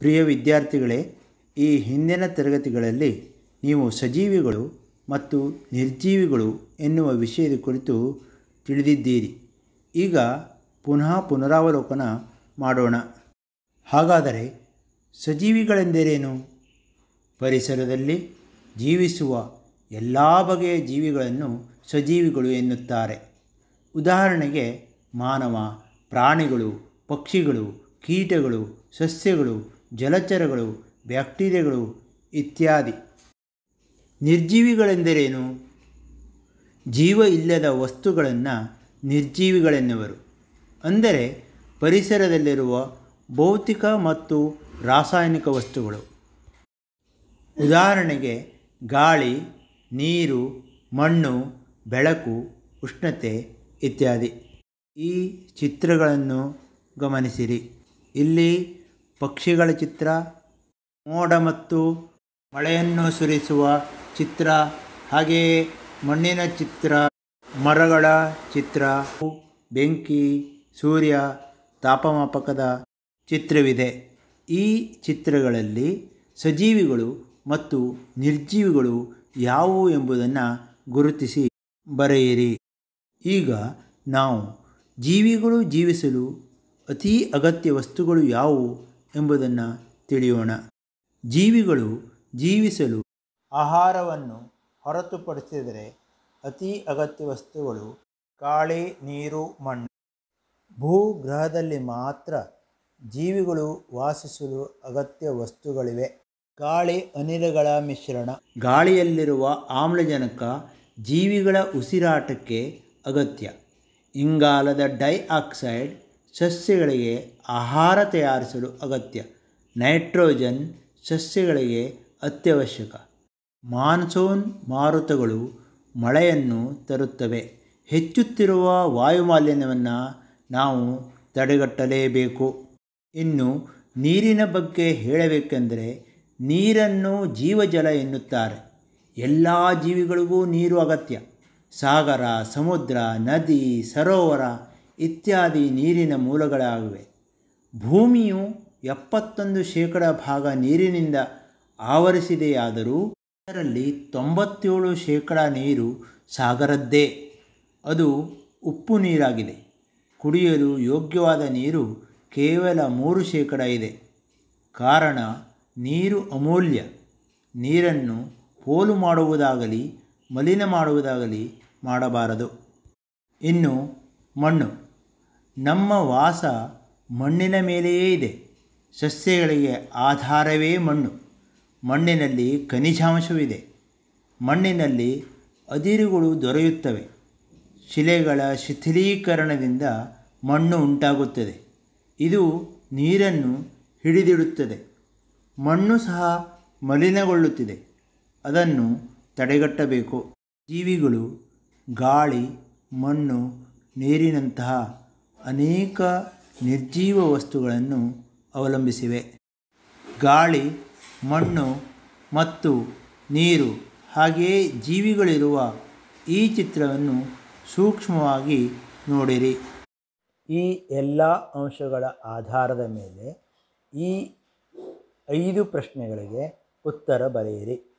ಪ್ರಿಯ ವಿದ್ಯಾರ್ಥಿಗಳೇ ಈ ಹಿಂದಿನ ತರಗತಿಗಳಲ್ಲಿ ನೀವು ಸಜೀವಿಗಳು ಮತ್ತು ನಿರ್ಜೀವಿಗಳು ಎನ್ನುವ ವಿಷಯದ ಕುರಿತು ತಿಳಿದಿದ್ದೀರಿ ಈಗ ಪುನಃ ಪುನರಾವಲೋಕನ ಮಾಡೋಣ ಹಾಗಾದರೆ ಸಜೀವಿಗಳೆಂದರೇನು ಪರಿಸರದಲ್ಲಿ ಜೀವಿಸುವ ಎಲ್ಲ ಬಗೆಯ ಜೀವಿಗಳನ್ನು ಸಜೀವಿಗಳು ಎನ್ನುತ್ತಾರೆ ಉದಾಹರಣೆಗೆ ಮಾನವ ಪ್ರಾಣಿಗಳು ಪಕ್ಷಿಗಳು ಕೀಟಗಳು ಸಸ್ಯಗಳು ಜಲಚರಗಳು ಬ್ಯಾಕ್ಟೀರಿಯಾಗಳು ಇತ್ಯಾದಿ ನಿರ್ಜೀವಿಗಳೆಂದರೇನು ಜೀವ ಇಲ್ಲದ ವಸ್ತುಗಳನ್ನು ನಿರ್ಜೀವಿಗಳೆನ್ನುವರು ಅಂದರೆ ಪರಿಸರದಲ್ಲಿರುವ ಭೌತಿಕ ಮತ್ತು ರಾಸಾಯನಿಕ ವಸ್ತುಗಳು ಉದಾಹರಣೆಗೆ ಗಾಳಿ ನೀರು ಮಣ್ಣು ಬೆಳಕು ಉಷ್ಣತೆ ಇತ್ಯಾದಿ ಈ ಚಿತ್ರಗಳನ್ನು ಗಮನಿಸಿರಿ ಇಲ್ಲಿ ಪಕ್ಷಿಗಳ ಚಿತ್ರ ಮೋಡ ಮತ್ತು ಮಳೆಯನ್ನು ಸುರಿಸುವ ಚಿತ್ರ ಹಾಗೆಯೇ ಮಣ್ಣಿನ ಚಿತ್ರ ಮರಗಳ ಚಿತ್ರ ಬೆಂಕಿ ಸೂರ್ಯ ತಾಪಮಾಪಕದ ಚಿತ್ರವಿದೆ ಈ ಚಿತ್ರಗಳಲ್ಲಿ ಸಜೀವಿಗಳು ಮತ್ತು ನಿರ್ಜೀವಿಗಳು ಯಾವುವು ಎಂಬುದನ್ನು ಗುರುತಿಸಿ ಬರೆಯಿರಿ ಈಗ ನಾವು ಜೀವಿಗಳು ಜೀವಿಸಲು ಅತೀ ಅಗತ್ಯ ವಸ್ತುಗಳು ಯಾವುವು ಎಂಬುದನ್ನು ತಿಳಿಯೋಣ ಜೀವಿಗಳು ಜೀವಿಸಲು ಆಹಾರವನ್ನು ಹೊರತುಪಡಿಸಿದರೆ ಅತಿ ಅಗತ್ಯ ವಸ್ತುಗಳು ಗಾಳಿ ನೀರು ಮಣ್ಣು ಭೂಗ್ರಹದಲ್ಲಿ ಮಾತ್ರ ಜೀವಿಗಳು ವಾಸಿಸಲು ಅಗತ್ಯ ವಸ್ತುಗಳಿವೆ ಗಾಳಿ ಅನಿಲಗಳ ಮಿಶ್ರಣ ಗಾಳಿಯಲ್ಲಿರುವ ಆಮ್ಲಜನಕ ಜೀವಿಗಳ ಉಸಿರಾಟಕ್ಕೆ ಅಗತ್ಯ ಇಂಗಾಲದ ಡೈಆಕ್ಸೈಡ್ ಸಸ್ಯಗಳಿಗೆ ಆಹಾರ ತಯಾರಿಸಲು ಅಗತ್ಯ ನೈಟ್ರೋಜನ್ ಸಸ್ಯಗಳಿಗೆ ಅತ್ಯವಶ್ಯಕ ಮಾನ್ಸೂನ್ ಮಾರುತಗಳು ಮಳೆಯನ್ನು ತರುತ್ತವೆ ಹೆಚ್ಚುತ್ತಿರುವ ವಾಯುಮಾಲಿನ್ಯವನ್ನು ನಾವು ತಡೆಗಟ್ಟಲೇಬೇಕು ಇನ್ನು ನೀರಿನ ಬಗ್ಗೆ ಹೇಳಬೇಕೆಂದರೆ ನೀರನ್ನು ಜೀವಜಲ ಎನ್ನುತ್ತಾರೆ ಎಲ್ಲ ಜೀವಿಗಳಿಗೂ ನೀರು ಅಗತ್ಯ ಸಾಗರ ಸಮುದ್ರ ನದಿ ಸರೋವರ ಇತ್ಯಾದಿ ನೀರಿನ ಮೂಲಗಳಾಗಿವೆ ಭೂಮಿಯು ಎಪ್ಪತ್ತೊಂದು ಶೇಕಡ ಭಾಗ ನೀರಿನಿಂದ ಆವರಿಸಿದೆಯಾದರೂ ಅದರಲ್ಲಿ ತೊಂಬತ್ತೇಳು ಶೇಕಡ ನೀರು ಸಾಗರದ್ದೇ ಅದು ಉಪ್ಪು ನೀರಾಗಿದೆ ಕುಡಿಯಲು ಯೋಗ್ಯವಾದ ನೀರು ಕೇವಲ ಮೂರು ಶೇಕಡ ಇದೆ ಕಾರಣ ನೀರು ಅಮೂಲ್ಯ ನೀರನ್ನು ಪೋಲು ಮಾಡುವುದಾಗಲಿ ಮಲಿನ ಮಾಡುವುದಾಗಲಿ ಮಾಡಬಾರದು ಇನ್ನು ಮಣ್ಣು ನಮ್ಮ ವಾಸ ಮಣ್ಣಿನ ಮೇಲೆಯೇ ಇದೆ ಸಸ್ಯಗಳಿಗೆ ಆಧಾರವೇ ಮಣ್ಣು ಮಣ್ಣಿನಲ್ಲಿ ಖನಿಜಾಂಶವಿದೆ ಮಣ್ಣಿನಲ್ಲಿ ಅದಿರುಗಳು ದೊರೆಯುತ್ತವೆ ಶಿಲೆಗಳ ಶಿಥಿಲೀಕರಣದಿಂದ ಮಣ್ಣು ಉಂಟಾಗುತ್ತದೆ ಇದು ನೀರನ್ನು ಹಿಡಿದಿಡುತ್ತದೆ ಮಣ್ಣು ಸಹ ಮಲಿನಗೊಳ್ಳುತ್ತಿದೆ ಅದನ್ನು ತಡೆಗಟ್ಟಬೇಕು ಜೀವಿಗಳು ಗಾಳಿ ಮಣ್ಣು ನೀರಿನಂತಹ ಅನೇಕ ನಿರ್ಜೀವ ವಸ್ತುಗಳನ್ನು ಅವಲಂಬಿಸಿವೆ ಗಾಳಿ ಮಣ್ಣು ಮತ್ತು ನೀರು ಹಾಗೆಯೇ ಜೀವಿಗಳಿರುವ ಈ ಚಿತ್ರವನ್ನು ಸೂಕ್ಷ್ಮವಾಗಿ ನೋಡಿರಿ ಈ ಎಲ್ಲ ಅಂಶಗಳ ಆಧಾರದ ಮೇಲೆ ಈ ಐದು ಪ್ರಶ್ನೆಗಳಿಗೆ ಉತ್ತರ ಬರೆಯಿರಿ